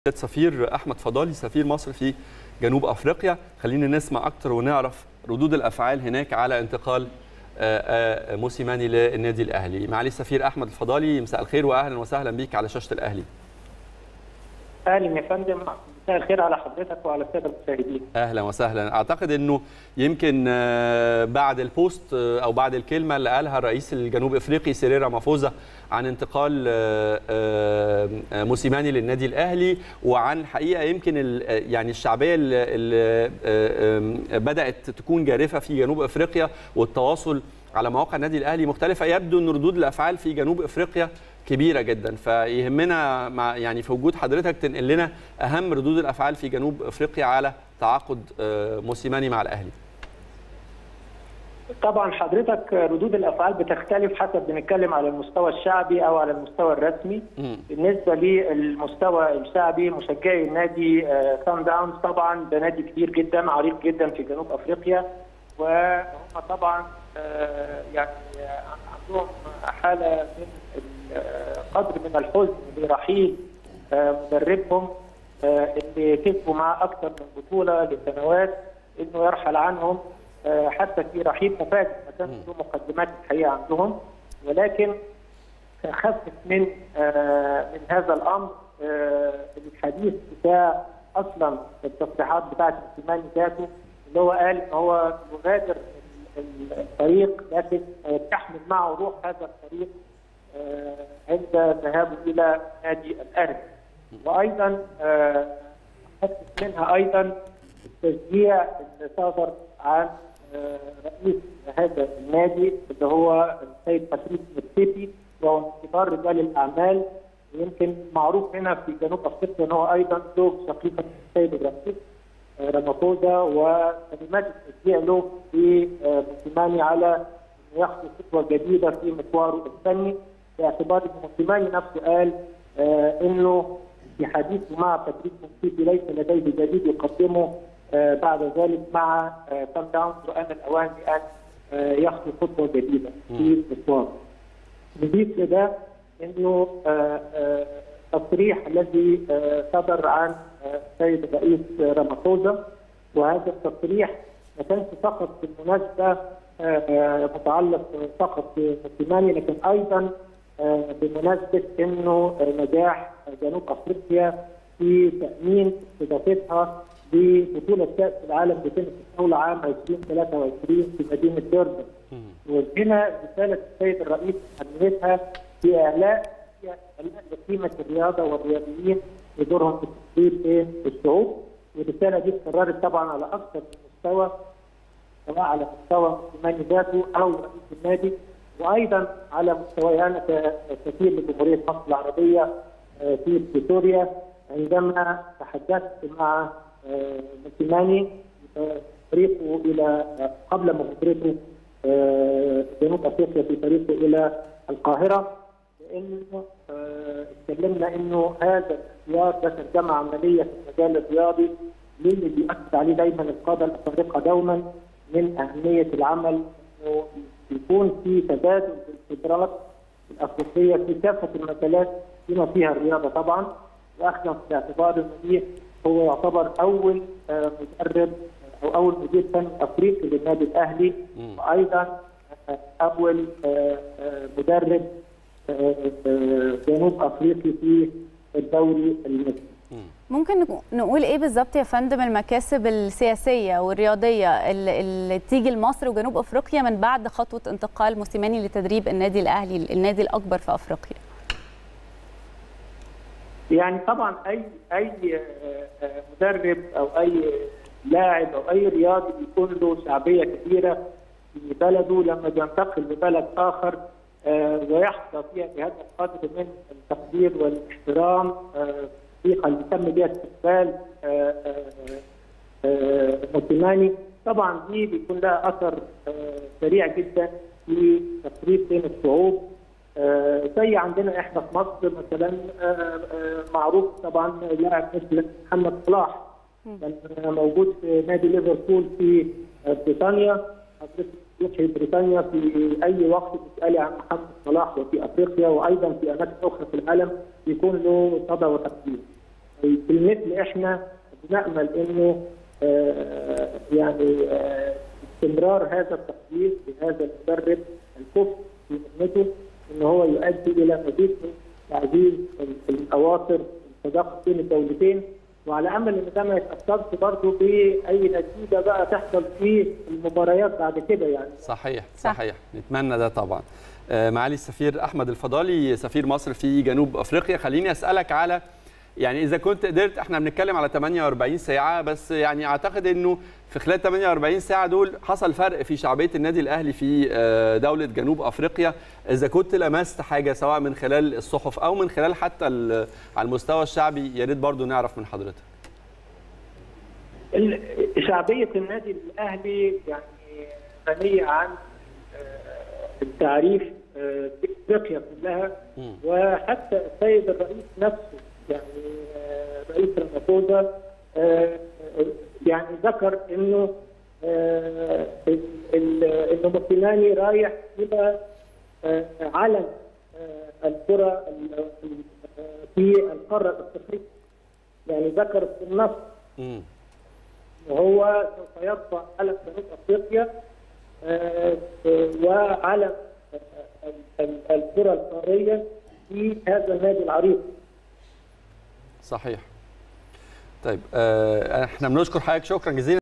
سفير احمد فضالي سفير مصر في جنوب افريقيا خلينا نسمع اكتر ونعرف ردود الافعال هناك على انتقال آه، آه، موسيماني للنادي الاهلي معالي السفير احمد الفضالي مساء الخير واهلا وسهلا بيك على شاشه الاهلي اهلا يا فندم مساء الخير على حضرتك وعلى الساده المشاهدين اهلا وسهلا اعتقد انه يمكن آه، بعد البوست آه، او بعد الكلمه اللي قالها الرئيس الجنوب افريقي سيريرا مافوزا عن انتقال آه، آه، آه، موسيماني للنادي الاهلي وعن حقيقه يمكن ال- يعني الشعبيه اللي اللي، آه، آه، بدات تكون جارفه في جنوب افريقيا والتواصل على مواقع النادي الاهلي مختلفه يبدو ان ردود الافعال في جنوب افريقيا كبيره جدا فيهمنا مع يعني في وجود حضرتك تنقل لنا اهم ردود الافعال في جنوب افريقيا على تعاقد آه، موسيماني مع الاهلي طبعا حضرتك ردود الافعال بتختلف حسب بنتكلم على المستوى الشعبي او على المستوى الرسمي مم. بالنسبه للمستوى الشعبي مشجعي النادي سان داونز طبعا ده نادي كبير جدا عريق جدا في جنوب افريقيا وهم طبعا آه، يعني آه، عندهم حاله من ال- قدر من الحزن برحيل آه، مدربهم آه، اللي كسبوا معاه اكثر من بطوله لسنوات انه يرحل عنهم آه، حتى في رحيل مفاجئ ما كانش له مقدمات الحقيقه عندهم ولكن خفت من آه، من هذا الامر آه، الحديث بتاع اصلا التصريحات بتاعت موسيماني ذاته اللي هو قال ان هو يغادر ال- الفريق لكن آه، تحمل معه روح هذا الفريق آه، عند ذهابه الى نادي الاهلي وايضا آه، خفت منها ايضا التشجيع اللي صدر عن آه، رئيس هذا النادي اللي هو السيد باتريس متسيبي وهو من كبار رجال الاعمال ويمكن معروف هنا في جنوب افريقيا ان هو ايضا زوج شقيقه السيد الرئيس آه، رامافوزا وكلمات التشجيع له في آه، موسيماني على انه يخطو خطوه جديده في مشواره الفني باعتبار ان موسيماني نفسه قال آه، انه في حديثه مع باتريس موسيبي ليس لديه جديد يقدمه آه، بعد ذلك مع آه، سان داونز وان الاوان بان آه، يخطو خطوه جديده في مشواره. نضيف لده انه آه، آه، التصريح الذي آه، صدر عن آه، السيد الرئيس رامافوزا وهذا التصريح ما كانش فقط بالمناسبه آه، آه، متعلق فقط بموسيماني لكن ايضا آه، بمناسبه انه آه، نجاح جنوب افريقيا في تامين استضافتها لبطوله كاس العالم بتنس الطاوله عام 2023 في مدينه ديربن. وهنا رساله السيد الرئيس اهميتها في اعلاء في اعلاء قيمه الرياضه والرياضيين ودورهم في تطوير ايه الشعوب والرساله دي اتكررت طبعا على اكثر من مستوى سواء على مستوى موسيماني ذاته او رئيس النادي وايضا على مستواي انا كسفير لجمهوريه مصر العربيه آه، في بريتوريا عندما تحدثت مع آه، موسيماني آه، طريقه الى آه، قبل مغادرته آه، جنوب افريقيا في طريقه الى القاهره لانه آه، اتكلمنا انه هذا الاختيار ده ترجمه عمليه في المجال الرياضي للي بيأكد عليه دايما القاده الافارقه دوما من اهميه العمل انه يكون في تبادل بالخبرات الافريقيه في كافه المجالات بما فيها الرياضه طبعا واخذا في اعتبار انه دي هو يعتبر اول آه، مدرب او اول مدير فني افريقي للنادي الاهلي وايضا آه، اول آه، آه، مدرب آه، آه، جنوب افريقي في الدوري المصري. ممكن نك- نقول ايه بالظبط يا فندم المكاسب السياسيه والرياضيه اللي, اللي تيجي لمصر وجنوب افريقيا من بعد خطوه انتقال موسيماني لتدريب النادي الاهلي النادي الاكبر في افريقيا يعني طبعا اي اي آه، آه، مدرب او اي لاعب او اي رياضي بيكون له شعبيه كبيره في بلده لما بينتقل لبلد اخر آه، ويحظى فيها بهذا القدر من التقدير والاحترام آه، الطريقه اللي تم بها استقبال آه، آه، آه، موسيماني طبعا دي بيكون لها اثر آه، سريع جدا في تفريق بين الشعوب آه، زي عندنا احنا في مصر مثلا آه، آه، معروف طبعا لاعب مثل محمد صلاح كان موجود في نادي ليفربول في آه، بريطانيا حضرتك تروحي بريطانيا في اي وقت تسالي عن محمد صلاح وفي افريقيا وايضا في اماكن اخرى في العالم يكون له صدى وتقدير. في المثل احنا بنامل انه آه، يعني آه، استمرار هذا التقدير لهذا المدرب الكفء في مهنته ان هو يؤدي الى مزيد من تعزيز الاواصر التداخل بين الدولتين وعلى امل ان ده ما يتاثرش برضه باي نتيجه بقى تحصل في المباريات بعد كده يعني صحيح صح. صحيح نتمنى ده طبعا آه، معالي السفير احمد الفضالي سفير مصر في جنوب افريقيا خليني اسالك على يعني اذا كنت قدرت احنا بنتكلم على 48 ساعه بس يعني اعتقد انه في خلال 48 ساعه دول حصل فرق في شعبيه النادي الاهلي في آه، دوله جنوب افريقيا اذا كنت لمست حاجه سواء من خلال الصحف او من خلال حتى ال- على المستوى الشعبي يا ريت برضه نعرف من حضرتك ال- شعبيه النادي الاهلي يعني غنيه عن آه، التعريف آه، في افريقيا كلها مم. وحتى السيد الرئيس نفسه يعني آه، رئيس رامافوزا آه، يعني ذكر انه آه، ال- ال- انه موسيماني رايح الى آه، علم آه، الكره ال- ال- في القاره الافريقيه يعني ذكر في النص مم. وهو سوف يرفع علم جنوب افريقيا آه، آه، وعلم آه، ال- ال- الكره القاريه في هذا النادي العريق صحيح طيب آه، احنا بنشكر حضرتك شكرا جزيلا